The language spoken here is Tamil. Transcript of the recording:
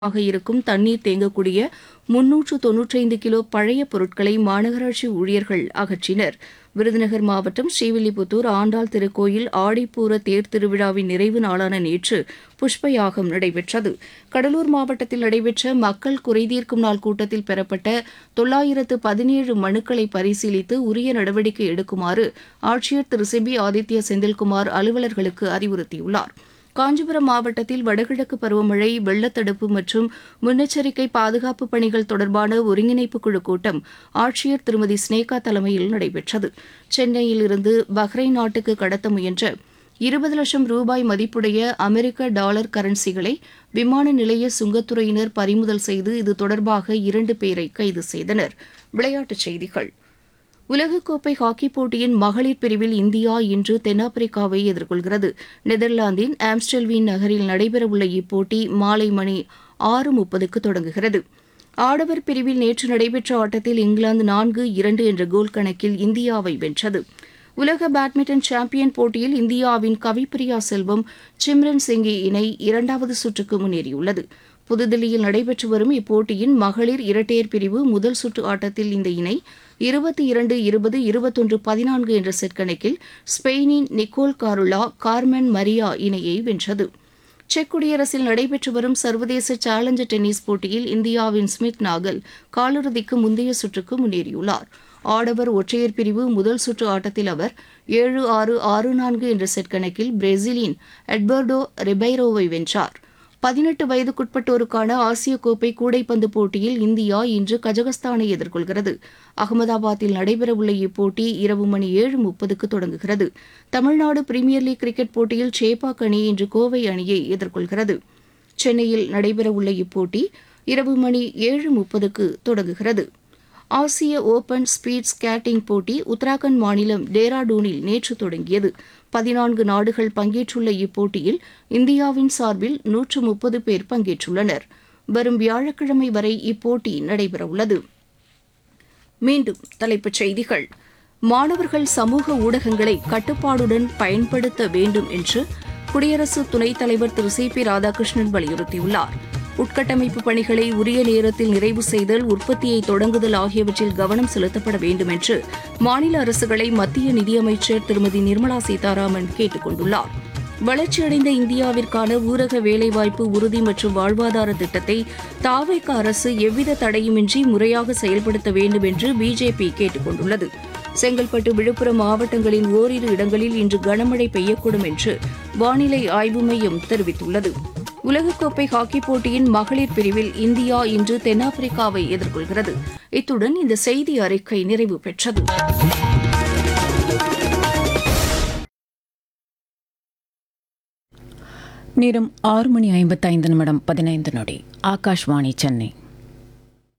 ஆக இருக்கும் தண்ணீர் தேங்கக்கூடிய முன்னூற்று தொன்னூற்றைந்து கிலோ பழைய பொருட்களை மாநகராட்சி ஊழியர்கள் அகற்றினர் விருதுநகர் மாவட்டம் ஸ்ரீவில்லிபுத்தூர் ஆண்டாள் திருக்கோயில் ஆடிப்பூர தேர் திருவிழாவின் நிறைவு நாளான நேற்று புஷ்ப யாகம் நடைபெற்றது கடலூர் மாவட்டத்தில் நடைபெற்ற மக்கள் குறைதீர்க்கும் நாள் கூட்டத்தில் பெறப்பட்ட தொள்ளாயிரத்து பதினேழு மனுக்களை பரிசீலித்து உரிய நடவடிக்கை எடுக்குமாறு ஆட்சியர் திரு சிபி ஆதித்ய செந்தில்குமார் அலுவலர்களுக்கு அறிவுறுத்தியுள்ளார் காஞ்சிபுரம் மாவட்டத்தில் வடகிழக்கு பருவமழை வெள்ளத்தடுப்பு மற்றும் முன்னெச்சரிக்கை பாதுகாப்பு பணிகள் தொடர்பான ஒருங்கிணைப்பு குழு கூட்டம் ஆட்சியர் திருமதி ஸ்னேகா தலைமையில் நடைபெற்றது சென்னையில் இருந்து பஹ்ரைன் நாட்டுக்கு கடத்த முயன்ற இருபது லட்சம் ரூபாய் மதிப்புடைய அமெரிக்க டாலர் கரன்சிகளை விமான நிலைய சுங்கத்துறையினர் பறிமுதல் செய்து இது தொடர்பாக இரண்டு பேரை கைது செய்தனர் விளையாட்டுச் செய்திகள் உலகக்கோப்பை ஹாக்கிப் போட்டியின் மகளிர் பிரிவில் இந்தியா இன்று தென்னாப்பிரிக்காவை எதிர்கொள்கிறது நெதர்லாந்தின் ஆம்ஸ்டெல்வீன் நகரில் நடைபெறவுள்ள இப்போட்டி மாலை மணி ஆறு முப்பதுக்கு தொடங்குகிறது ஆடவர் பிரிவில் நேற்று நடைபெற்ற ஆட்டத்தில் இங்கிலாந்து நான்கு இரண்டு என்ற கோல் கணக்கில் இந்தியாவை வென்றது உலக பேட்மிண்டன் சாம்பியன் போட்டியில் இந்தியாவின் கவிப்பிரியா செல்வம் சிம்ரன் சிங்கி இணை இரண்டாவது சுற்றுக்கு முன்னேறியுள்ளது புதுதில்லியில் நடைபெற்று வரும் இப்போட்டியின் மகளிர் இரட்டையர் பிரிவு முதல் சுற்று ஆட்டத்தில் இந்த இணை இருபத்தி இரண்டு இருபது இருபத்தொன்று பதினான்கு என்ற செட் கணக்கில் ஸ்பெயினின் நிக்கோல் காருலா கார்மென் மரியா இணையை வென்றது செக் குடியரசில் நடைபெற்று வரும் சர்வதேச சேலஞ்சர் டென்னிஸ் போட்டியில் இந்தியாவின் ஸ்மித் நாகல் காலிறுதிக்கு முந்தைய சுற்றுக்கு முன்னேறியுள்ளார் ஆடவர் ஒற்றையர் பிரிவு முதல் சுற்று ஆட்டத்தில் அவர் ஏழு ஆறு ஆறு நான்கு என்ற செட் கணக்கில் பிரேசிலின் எட்வர்டோ ரிபைரோவை வென்றார் பதினெட்டு வயதுக்குட்பட்டோருக்கான ஆசிய கோப்பை கூடைப்பந்து போட்டியில் இந்தியா இன்று கஜகஸ்தானை எதிர்கொள்கிறது அகமதாபாத்தில் நடைபெறவுள்ள இப்போட்டி இரவு மணி ஏழு முப்பதுக்கு தொடங்குகிறது தமிழ்நாடு பிரீமியர் லீக் கிரிக்கெட் போட்டியில் சேப்பாக் அணி இன்று கோவை அணியை எதிர்கொள்கிறது சென்னையில் நடைபெறவுள்ள இப்போட்டி இரவு மணி ஏழு முப்பதுக்கு தொடங்குகிறது ஆசிய ஓபன் ஸ்பீட் ஸ்கேட்டிங் போட்டி உத்தராகண்ட் மாநிலம் டேராடூனில் நேற்று தொடங்கியது பதினான்கு நாடுகள் பங்கேற்றுள்ள இப்போட்டியில் இந்தியாவின் சார்பில் நூற்று முப்பது பேர் பங்கேற்றுள்ளனர் வரும் வியாழக்கிழமை வரை இப்போட்டி நடைபெறவுள்ளது மீண்டும் தலைப்புச் செய்திகள் மாணவர்கள் சமூக ஊடகங்களை கட்டுப்பாடுடன் பயன்படுத்த வேண்டும் என்று குடியரசு துணைத் தலைவர் திரு சி பி ராதாகிருஷ்ணன் வலியுறுத்தியுள்ளார் உட்கட்டமைப்பு பணிகளை உரிய நேரத்தில் நிறைவு செய்தல் உற்பத்தியை தொடங்குதல் ஆகியவற்றில் கவனம் செலுத்தப்பட வேண்டும் என்று மாநில அரசுகளை மத்திய நிதியமைச்சர் திருமதி நிர்மலா சீதாராமன் கேட்டுக் கொண்டுள்ளார் வளர்ச்சியடைந்த இந்தியாவிற்கான ஊரக வேலைவாய்ப்பு உறுதி மற்றும் வாழ்வாதார திட்டத்தை தாவேக அரசு எவ்வித தடையுமின்றி முறையாக செயல்படுத்த வேண்டும் என்று பிஜேபி கேட்டுக் கொண்டுள்ளது செங்கல்பட்டு விழுப்புரம் மாவட்டங்களின் ஓரிரு இடங்களில் இன்று கனமழை பெய்யக்கூடும் என்று வானிலை ஆய்வு மையம் தெரிவித்துள்ளது உலகக்கோப்பை ஹாக்கிப் போட்டியின் மகளிர் பிரிவில் இந்தியா இன்று தென்னாப்பிரிக்காவை எதிர்கொள்கிறது இத்துடன் இந்த செய்தி அறிக்கை நிறைவு பெற்றது நேரம் ஆறு மணி ஐம்பத்தைந்து நிமிடம் பதினைந்து நொடி ஆகாஷ்வாணி சென்னை